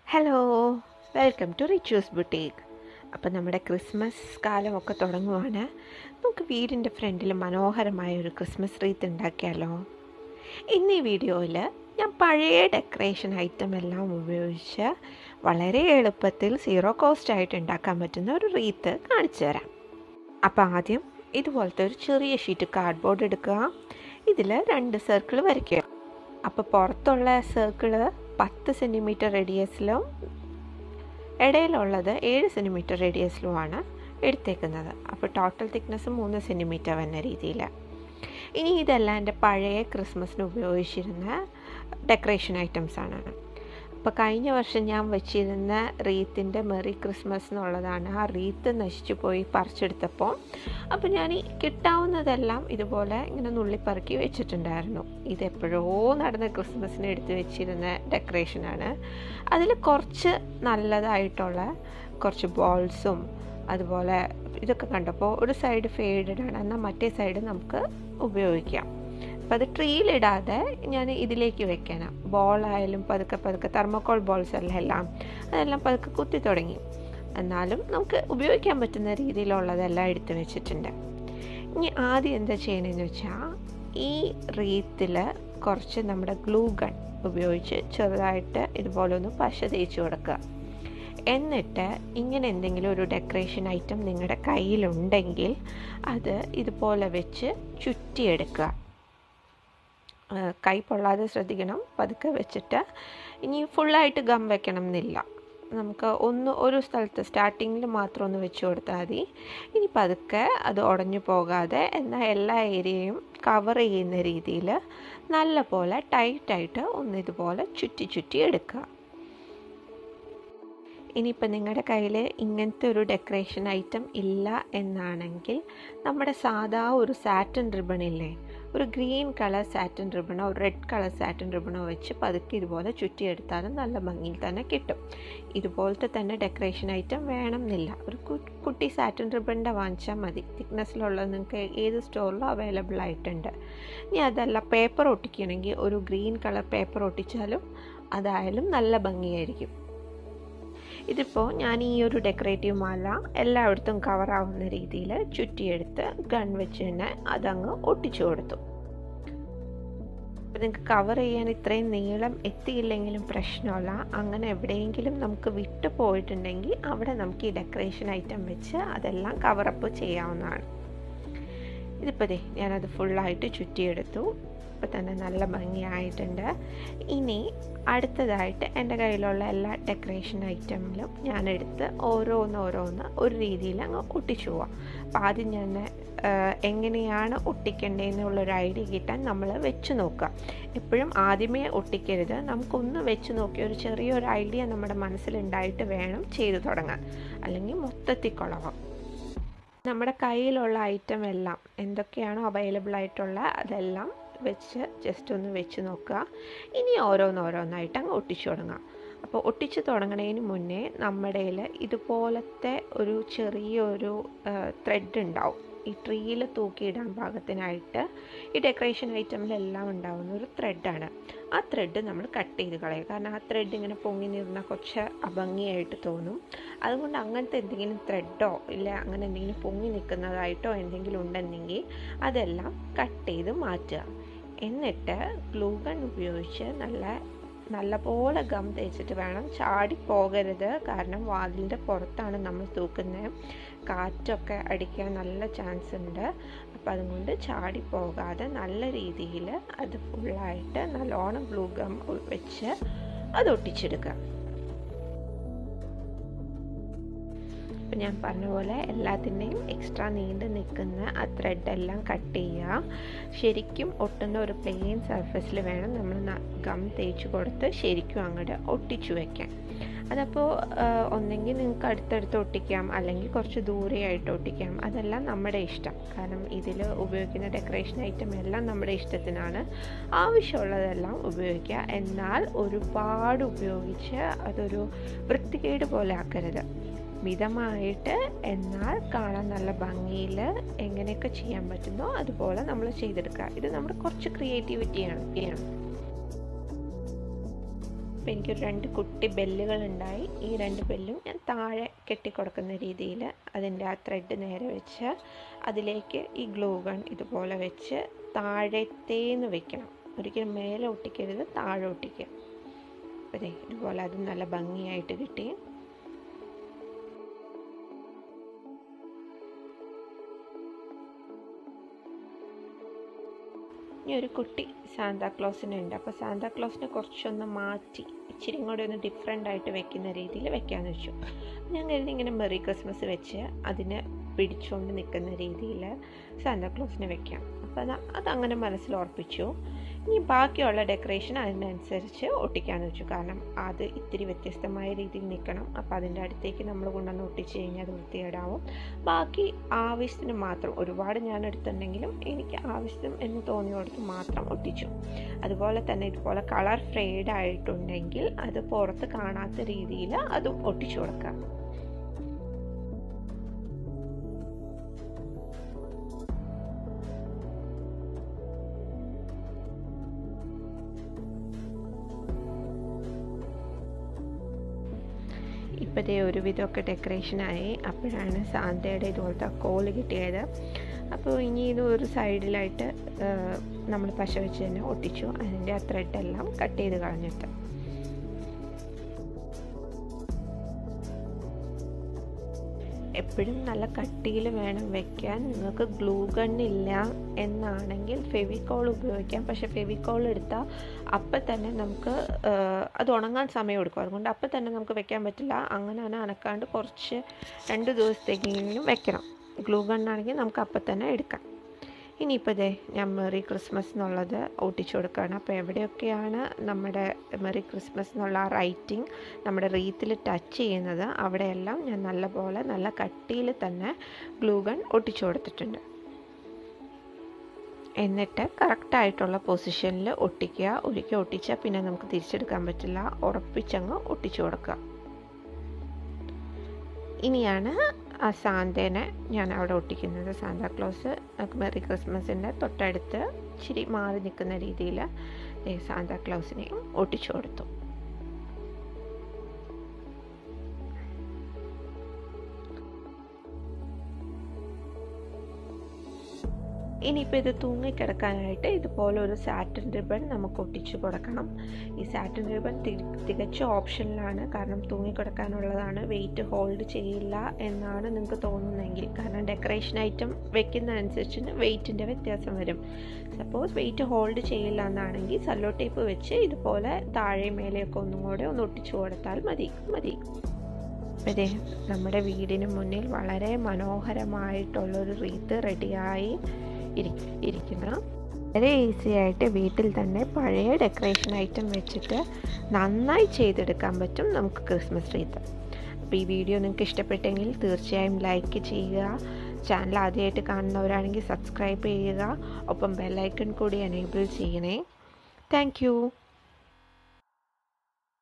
hello welcome to Richu's boutique അപ്പം നമ്മുടെ Christmas കാലമൊക്കെ തുടങ്ങുവാണ് നമുക്ക് വീടിൻ്റെ ഫ്രണ്ടിൽ മനോഹരമായ ഒരു ക്രിസ്മസ് റീത്ത് ഉണ്ടാക്കിയാലോ ഇന്ന് ഈ വീഡിയോയിൽ ഞാൻ പഴയ ഡെക്കറേഷൻ ഐറ്റം എല്ലാം ഉപയോഗിച്ച് വളരെ എളുപ്പത്തിൽ സീറോ കോസ്റ്റ് ആയിട്ട് ഉണ്ടാക്കാൻ പറ്റുന്ന ഒരു റീത്ത് കാണിച്ചു തരാം അപ്പോൾ ആദ്യം ഇതുപോലത്തെ ഒരു ചെറിയ ഷീറ്റ് കാർഡ്ബോർഡ് എടുക്കുക ഇതിൽ രണ്ട് സർക്കിൾ വരയ്ക്കുക അപ്പോൾ പുറത്തുള്ള സർക്കിള് പത്ത് സെൻറ്റിമീറ്റർ റേഡിയസിലും ഇടയിലുള്ളത് ഏഴ് സെൻറ്റിമീറ്റർ റേഡിയസിലുമാണ് എടുത്തേക്കുന്നത് അപ്പോൾ ടോട്ടൽ തിക്നെസ് മൂന്ന് സെൻറ്റിമീറ്റർ വന്ന രീതിയിൽ ഇനി ഇതെല്ലാം എൻ്റെ പഴയ ക്രിസ്മസിന് ഉപയോഗിച്ചിരുന്ന ഡെക്കറേഷൻ ഐറ്റംസ് ആണ് അപ്പോൾ കഴിഞ്ഞ വർഷം ഞാൻ വെച്ചിരുന്ന റീത്തിൻ്റെ മെറി ക്രിസ്മസ് എന്നുള്ളതാണ് ആ റീത്ത് നശിച്ചു പോയി പറിച്ചെടുത്തപ്പോൾ അപ്പോൾ ഞാൻ ഈ കിട്ടാവുന്നതെല്ലാം ഇതുപോലെ ഇങ്ങനെ നുള്ളിപ്പറക്കി വെച്ചിട്ടുണ്ടായിരുന്നു ഇതെപ്പോഴോ നടന്ന ക്രിസ്മസിന് എടുത്ത് വെച്ചിരുന്ന ഡെക്കറേഷനാണ് അതിൽ കുറച്ച് നല്ലതായിട്ടുള്ള കുറച്ച് ബോൾസും അതുപോലെ ഇതൊക്കെ കണ്ടപ്പോൾ ഒരു സൈഡ് ഫെയ്ഡഡ് ആണ് എന്നാൽ മറ്റേ സൈഡ് നമുക്ക് ഉപയോഗിക്കാം അപ്പം അത് ട്രീയിലിടാതെ ഞാൻ ഇതിലേക്ക് വെക്കണം ബോളായാലും പതുക്കെ പതുക്കെ തെർമോക്കോൾ ബോൾസ് എല്ലാം എല്ലാം അതെല്ലാം പതുക്കെ കുത്തി തുടങ്ങി എന്നാലും നമുക്ക് ഉപയോഗിക്കാൻ പറ്റുന്ന രീതിയിലുള്ളതെല്ലാം എടുത്ത് വെച്ചിട്ടുണ്ട് ഇനി ആദ്യം എന്താ ചെയ്യണമെന്ന് വെച്ചാൽ ഈ റീത്തിൽ കുറച്ച് നമ്മുടെ ഗ്ലൂ ഗൺ ഉപയോഗിച്ച് ചെറുതായിട്ട് ഇതുപോലെ ഒന്ന് പശ തേച്ച് കൊടുക്കുക എന്നിട്ട് ഇങ്ങനെ എന്തെങ്കിലും ഒരു ഡെക്കറേഷൻ ഐറ്റം നിങ്ങളുടെ കയ്യിലുണ്ടെങ്കിൽ അത് ഇതുപോലെ വെച്ച് ചുറ്റിയെടുക്കുക കൈ പൊള്ളാതെ ശ്രദ്ധിക്കണം പതുക്കെ വെച്ചിട്ട് ഇനി ഫുള്ളായിട്ട് ഗം വെക്കണം എന്നില്ല നമുക്ക് ഒന്ന് ഒരു സ്ഥലത്ത് സ്റ്റാർട്ടിങ്ങിൽ മാത്രം ഒന്ന് വെച്ച് കൊടുത്താൽ മതി ഇനി പതുക്കെ അത് ഉടഞ്ഞു പോകാതെ എന്നാൽ എല്ലാ ഏരിയയും കവർ ചെയ്യുന്ന രീതിയിൽ നല്ല പോലെ ടൈറ്റായിട്ട് ഒന്ന് ഇതുപോലെ ചുറ്റി ചുറ്റി എടുക്കുക ഇനിയിപ്പോൾ നിങ്ങളുടെ കയ്യിൽ ഇങ്ങനത്തെ ഒരു ഡെക്കറേഷൻ ഐറ്റം ഇല്ല എന്നാണെങ്കിൽ നമ്മുടെ സാധാ ഒരു സാറ്റൻ റിബൺ ഇല്ലേ ഒരു ഗ്രീൻ കളർ സാറ്റൻ റിബണോ റെഡ് കളർ സാറ്റൻ റിബണോ വെച്ച് പതുക്കെ ഇതുപോലെ ചുറ്റിയെടുത്താലും നല്ല ഭംഗിയിൽ തന്നെ കിട്ടും ഇതുപോലത്തെ തന്നെ ഡെക്കറേഷൻ ഐറ്റം വേണം എന്നില്ല ഒരു കുട്ടി സാറ്റൻ റിബണിൻ്റെ വാങ്ങിച്ചാൽ മതി തിക്നെസ്സിലുള്ളത് നിങ്ങൾക്ക് ഏത് സ്റ്റോറിലും അവൈലബിൾ ആയിട്ടുണ്ട് ഇനി അതല്ല പേപ്പർ ഒട്ടിക്കണമെങ്കിൽ ഒരു ഗ്രീൻ കളർ പേപ്പർ ഒട്ടിച്ചാലും അതായാലും നല്ല ഭംഗിയായിരിക്കും ഇതിപ്പോൾ ഞാൻ ഈ ഒരു ഡെക്കറേറ്റീവ് മാല എല്ലായിടത്തും കവറാവുന്ന രീതിയിൽ ചുറ്റിയെടുത്ത് ഗൺ വെച്ച് തന്നെ അതങ്ങ് ഒട്ടിച്ചു കൊടുത്തു നിങ്ങൾക്ക് കവർ ചെയ്യാൻ ഇത്രയും നീളം എത്തിയില്ലെങ്കിലും പ്രശ്നമല്ല അങ്ങനെ എവിടെയെങ്കിലും നമുക്ക് വിട്ടു പോയിട്ടുണ്ടെങ്കിൽ അവിടെ നമുക്ക് ഈ ഡെക്കറേഷൻ ഐറ്റം വെച്ച് അതെല്ലാം കവറപ്പ് ചെയ്യാവുന്നതാണ് ഇതിപ്പോൾ ദേ ഞാനത് ഫുള്ളായിട്ട് ചുറ്റിയെടുത്തു ഇപ്പോൾ തന്നെ നല്ല ഭംഗിയായിട്ടുണ്ട് ഇനി അടുത്തതായിട്ട് എൻ്റെ കയ്യിലുള്ള എല്ലാ ഡെക്കറേഷൻ ഐറ്റമിലും ഞാനെടുത്ത് ഓരോന്ന് ഓരോന്ന് ഒരു രീതിയിൽ അങ്ങ് ഒട്ടിച്ചു പോവാം അപ്പോൾ ആദ്യം ഞാൻ എങ്ങനെയാണ് ഒട്ടിക്കേണ്ടതെന്നുള്ളൊരു ഐഡിയ കിട്ടാൻ നമ്മൾ വെച്ച് നോക്കുക എപ്പോഴും ആദ്യമേ ഒട്ടിക്കരുത് നമുക്കൊന്ന് വെച്ച് നോക്കി ഒരു ചെറിയൊരു ഐഡിയ നമ്മുടെ മനസ്സിലുണ്ടായിട്ട് വേണം ചെയ്തു തുടങ്ങാൻ അല്ലെങ്കിൽ മൊത്തത്തിൽ കുളവാം നമ്മുടെ കയ്യിലുള്ള ഐറ്റം എല്ലാം എന്തൊക്കെയാണോ അവൈലബിൾ ആയിട്ടുള്ള അതെല്ലാം വെച്ച് ജസ്റ്റ് ഒന്ന് വെച്ച് നോക്കുക ഇനി ഓരോന്നോരോന്നായിട്ട് അങ്ങ് ഒട്ടിച്ചു തുടങ്ങാം അപ്പോൾ ഒട്ടിച്ച് തുടങ്ങുന്നതിന് മുന്നേ നമ്മുടെ ഇതുപോലത്തെ ഒരു ചെറിയൊരു ത്രെഡ് ഉണ്ടാവും ഈ ട്രീയിൽ തൂക്കിയിടാൻ പാകത്തിനായിട്ട് ഈ ഡെക്കറേഷൻ ഐറ്റമിലെല്ലാം ഉണ്ടാവുന്ന ഒരു ത്രെഡാണ് ആ ത്രെഡ് നമ്മൾ കട്ട് ചെയ്ത് കളയുക കാരണം ആ ത്രെഡ് ഇങ്ങനെ പൊങ്ങി നിന്നാൽ കുറച്ച് അഭംഗിയായിട്ട് തോന്നും അതുകൊണ്ട് അങ്ങനത്തെ എന്തെങ്കിലും ത്രെഡോ ഇല്ല അങ്ങനെ എന്തെങ്കിലും പൊങ്ങി നിൽക്കുന്നതായിട്ടോ എന്തെങ്കിലും ഉണ്ടെന്നെങ്കിൽ അതെല്ലാം കട്ട് ചെയ്ത് മാറ്റുക എന്നിട്ട് ഗ്ലൂ ഗൺ ഉപയോഗിച്ച് നല്ല നല്ലപോലെ ഗം തേച്ചിട്ട് വേണം ചാടി പോകരുത് കാരണം വാതിലിൻ്റെ പുറത്താണ് നമ്മൾ തൂക്കുന്നത് കാറ്റൊക്കെ അടിക്കാൻ നല്ല ചാൻസ് ഉണ്ട് അപ്പോൾ അതുകൊണ്ട് ചാടി പോകാതെ നല്ല രീതിയിൽ അത് ഫുള്ളായിട്ട് നല്ലോണം ഗ്ലൂ ഗം വെച്ച് അത് ഒട്ടിച്ചെടുക്കുക ഇപ്പം ഞാൻ പറഞ്ഞ പോലെ എല്ലാത്തിൻ്റെയും എക്സ്ട്രാ നീണ്ട് നിൽക്കുന്ന ആ ത്രെഡെല്ലാം കട്ട് ചെയ്യുക ശരിക്കും ഒട്ടുന്ന ഒരു പ്ലെയിൻ സർഫസിൽ വേണം നമ്മൾ ഗം തേച്ച് കൊടുത്ത് ശരിക്കും അങ്ങോട്ട് ഒട്ടിച്ചു വയ്ക്കാൻ അതപ്പോൾ ഒന്നെങ്കിൽ നിങ്ങൾക്ക് അടുത്തടുത്ത് ഒട്ടിക്കാം അല്ലെങ്കിൽ കുറച്ച് ദൂരെയായിട്ട് ഒട്ടിക്കാം അതെല്ലാം നമ്മുടെ ഇഷ്ടം കാരണം ഇതിൽ ഉപയോഗിക്കുന്ന ഡെക്കറേഷൻ ഐറ്റം എല്ലാം നമ്മുടെ ഇഷ്ടത്തിനാണ് ആവശ്യമുള്ളതെല്ലാം ഉപയോഗിക്കുക എന്നാൽ ഒരുപാട് ഉപയോഗിച്ച് അതൊരു വൃത്തികേട് പോലെ ആക്കരുത് മിതമായിട്ട് എന്നാൽ കാണാൻ നല്ല ഭംഗിയിൽ എങ്ങനെയൊക്കെ ചെയ്യാൻ പറ്റുന്നോ അതുപോലെ നമ്മൾ ചെയ്തെടുക്കുക ഇത് നമ്മുടെ കുറച്ച് ക്രിയേറ്റിവിറ്റിയാണ് അപ്പോൾ എനിക്കൊരു രണ്ട് കുട്ടി ബെല്ലുകൾ ഉണ്ടായി ഈ രണ്ട് ബെല്ലും ഞാൻ താഴെ കെട്ടിക്കൊടുക്കുന്ന രീതിയിൽ അതിൻ്റെ ആ ത്രെഡ് നേരെ വെച്ച് അതിലേക്ക് ഈ ഗ്ലൂ ഗൺ ഇതുപോലെ വെച്ച് താഴത്തേന്ന് വെക്കണം ഒരിക്കലും മേലെ ഒട്ടിക്കരുത് താഴെ ഒട്ടിക്കുക അതെ ഇതുപോലെ അത് നല്ല ഭംഗിയായിട്ട് കിട്ടി ഇനി ഒരു കുട്ടി സാന്താക്ലോസിനുണ്ട് അപ്പോൾ സാന്താക്ലോസിനെ കുറച്ചൊന്ന് മാറ്റി ഇച്ചിരി കൂടെ ഒന്ന് ഡിഫറെൻ്റ് ആയിട്ട് വെക്കുന്ന രീതിയിൽ വെക്കാമെന്ന് വെച്ചു ഞാൻ കരുതി ഇങ്ങനെ മെറി ക്രിസ്മസ് വെച്ച് അതിനെ പിടിച്ചുകൊണ്ട് നിൽക്കുന്ന രീതിയിൽ സാന്താക്ലോസിനെ വെക്കാം അപ്പോൾ അത് അതങ്ങനെ മനസ്സിൽ ഉറപ്പിച്ചു ഇനി ബാക്കിയുള്ള ഡെക്കറേഷൻ അതിനനുസരിച്ച് ഒട്ടിക്കാമെന്ന് വെച്ചു കാരണം അത് ഇത്തിരി വ്യത്യസ്തമായ രീതിയിൽ നിൽക്കണം അപ്പോൾ അതിൻ്റെ അടുത്തേക്ക് നമ്മൾ കൊണ്ടുവന്ന് ഒട്ടിച്ച് കഴിഞ്ഞാൽ അത് വൃത്തികേടാവും ബാക്കി ആവശ്യത്തിന് മാത്രം ഒരുപാട് ഞാൻ എടുത്തിട്ടുണ്ടെങ്കിലും എനിക്ക് ആവശ്യം എന്ന് തോന്നിയോടത്ത് മാത്രം ഒട്ടിച്ചു അതുപോലെ തന്നെ ഇതുപോലെ കളർ ഫെയ്ഡ് ആയിട്ടുണ്ടെങ്കിൽ അത് പുറത്ത് കാണാത്ത രീതിയിൽ അതും ഒട്ടിച്ചു കൊടുക്കാം ഇപ്പോഴത്തെ ഒരുവിധമൊക്കെ ഡെക്കറേഷനായി അപ്പോഴാണ് സാന്തയുടെ ഇതുപോലത്തെ കോല് കിട്ടിയത് അപ്പോൾ ഇനി ഇത് ഒരു സൈഡിലായിട്ട് നമ്മൾ പശ വെച്ച് തന്നെ ഒട്ടിച്ചു അതിൻ്റെ ആ ത്രെഡെല്ലാം കട്ട് ചെയ്ത് കളഞ്ഞിട്ട് എപ്പോഴും നല്ല കട്ടിയിൽ വേണം വെക്കാൻ നിങ്ങൾക്ക് ഗ്ലൂ ഗൺ ഇല്ല എന്നാണെങ്കിൽ ഫെവിക്കോൾ ഉപയോഗിക്കാം പക്ഷേ ഫെവിക്കോൾ എടുത്താൽ അപ്പം തന്നെ നമുക്ക് അത് ഉണങ്ങാൻ സമയം എടുക്കും അതുകൊണ്ട് അപ്പം തന്നെ നമുക്ക് വെക്കാൻ പറ്റില്ല അങ്ങനെ തന്നെ അനക്കാണ്ട് കുറച്ച് രണ്ട് ദിവസത്തേക്കെങ്കിലും വെക്കണം ഗ്ലൂ ഗണ്ണാണെങ്കിൽ നമുക്ക് അപ്പം തന്നെ എടുക്കാം ഇനിയിപ്പോൾ ഇതേ ഞാൻ മെറി ക്രിസ്മസ് എന്നുള്ളത് ഒട്ടിച്ചു കൊടുക്കുകയാണ് അപ്പോൾ എവിടെയൊക്കെയാണ് നമ്മുടെ മെറി ക്രിസ്മസ് എന്നുള്ള ആ റൈറ്റിംഗ് നമ്മുടെ റീത്തിൽ ടച്ച് ചെയ്യുന്നത് അവിടെയെല്ലാം ഞാൻ നല്ലപോലെ നല്ല കട്ടിയിൽ തന്നെ ഗ്ലൂ ഗൺ ഒട്ടിച്ചു കൊടുത്തിട്ടുണ്ട് എന്നിട്ട് കറക്റ്റായിട്ടുള്ള പൊസിഷനിൽ ഒട്ടിക്കുക ഒരിക്കൽ ഒട്ടിച്ചാൽ പിന്നെ നമുക്ക് തിരിച്ചെടുക്കാൻ പറ്റില്ല ഉറപ്പിച്ചങ്ങ് ഒട്ടിച്ചു കൊടുക്കുക ഇനിയാണ് ആ സാന്തേനെ ഞാൻ അവിടെ ഒട്ടിക്കുന്നത് സാന്താക്ലോസ് മെറി ക്രിസ്മസിൻ്റെ തൊട്ടടുത്ത് ഇച്ചിരി മാറി നിൽക്കുന്ന രീതിയിൽ സാന്താക്ലോസിനെയും ഒട്ടിച്ചു കൊടുത്തു ഇനിയിപ്പോൾ ഇത് തൂങ്ങിക്കിടക്കാനായിട്ട് ഇതുപോലെ ഒരു സാറ്റിൻ റിബൺ നമുക്ക് ഒട്ടിച്ചു കൊടുക്കണം ഈ സാറ്റിൻ റിബൺ തികച്ച ഓപ്ഷനിലാണ് കാരണം തൂങ്ങിക്കിടക്കാനുള്ളതാണ് വെയിറ്റ് ഹോൾഡ് ചെയ്യില്ല എന്നാണ് നിങ്ങൾക്ക് തോന്നുന്നതെങ്കിൽ കാരണം ഡെക്കറേഷൻ ഐറ്റം വെക്കുന്നതനുസരിച്ച് വെയിറ്റിൻ്റെ വ്യത്യാസം വരും സപ്പോസ് വെയിറ്റ് ഹോൾഡ് ചെയ്യില്ല എന്നാണെങ്കിൽ സല്ലോ ടേപ്പ് വെച്ച് ഇതുപോലെ താഴെ മേലെയൊക്കെ ഒന്നും കൂടെ ഒന്ന് ഒട്ടിച്ചു കൊടുത്താൽ മതി മതി അതെ നമ്മുടെ വീടിന് മുന്നിൽ വളരെ മനോഹരമായിട്ടുള്ളൊരു റീത്ത് റെഡിയായി ഇരിക്കുന്ന വളരെ ഈസി ആയിട്ട് വീട്ടിൽ തന്നെ പഴയ ഡെക്കറേഷൻ ഐറ്റം വെച്ചിട്ട് നന്നായി ചെയ്തെടുക്കാൻ പറ്റും നമുക്ക് ക്രിസ്മസ് റീത്ത് അപ്പോൾ ഈ വീഡിയോ നിങ്ങൾക്ക് ഇഷ്ടപ്പെട്ടെങ്കിൽ തീർച്ചയായും ലൈക്ക് ചെയ്യുക ചാനൽ ആദ്യമായിട്ട് കാണുന്നവരാണെങ്കിൽ സബ്സ്ക്രൈബ് ചെയ്യുക ഒപ്പം ബെല്ലൈക്കൺ കൂടി എനേബിൾ ചെയ്യണേ താങ്ക്